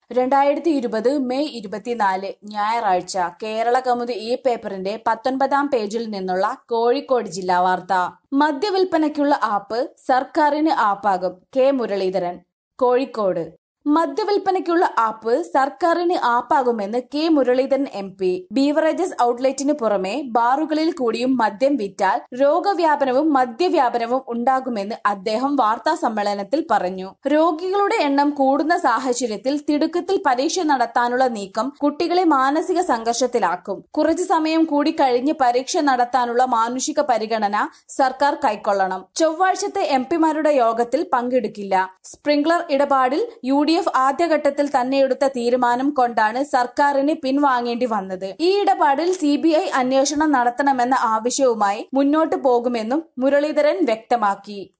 രണ്ടായിരത്തി ഇരുപത് മെയ് ഇരുപത്തിനാല് ഞായറാഴ്ച കേരള കൗമുദി ഈ പേപ്പറിന്റെ പത്തൊൻപതാം പേജിൽ നിന്നുള്ള കോഴിക്കോട് ജില്ലാ വാർത്ത മദ്യവിൽപ്പനയ്ക്കുള്ള ആപ്പ് സർക്കാരിന് ആപ്പാകും കെ മുരളീധരൻ കോഴിക്കോട് മദ്യവിൽപ്പനയ്ക്കുള്ള ആപ്പ് സർക്കാരിന് ആപ്പാകുമെന്ന് K Muraleedharan M P beverages ഔട്ട്ലെറ്റിന് പുറമെ ബാറുകളിൽ കൂടിയും മദ്യം വിറ്റാൽ രോഗവ്യാപനവും മദ്യവ്യാപനവും ഉണ്ടാകുമെന്ന് അദ്ദേഹം വാർത്താ സമ്മേളനത്തിൽ പറഞ്ഞു രോഗികളുടെ എണ്ണം കൂടുന്ന സാഹചര്യത്തിൽ തിടുക്കത്തിൽ പരീക്ഷ നടത്താനുള്ള നീക്കം കുട്ടികളെ മാനസിക സംഘർഷത്തിലാക്കും കുറച്ചു സമയം കൂടി കഴിഞ്ഞ് പരീക്ഷ നടത്താനുള്ള മാനുഷിക പരിഗണന സർക്കാർ കൈക്കൊള്ളണം ചൊവ്വാഴ്ചത്തെ എം പിമാരുടെ യോഗത്തിൽ പങ്കെടുക്കില്ല സ്പ്രിംഗ്ലർ ഇടപാടിൽ യു ഡി എഫ് ആദ്യഘട്ടത്തിൽ തന്നെ എടുത്ത തീരുമാനം കൊണ്ടാണ് സർക്കാരിന് പിൻവാങ്ങേണ്ടി വന്നത് ഈ ഇടപാടിൽ സി ബി ഐ അന്വേഷണം നടത്തണമെന്ന ആവശ്യവുമായി മുന്നോട്ടു പോകുമെന്നും മുരളീധരൻ വ്യക്തമാക്കി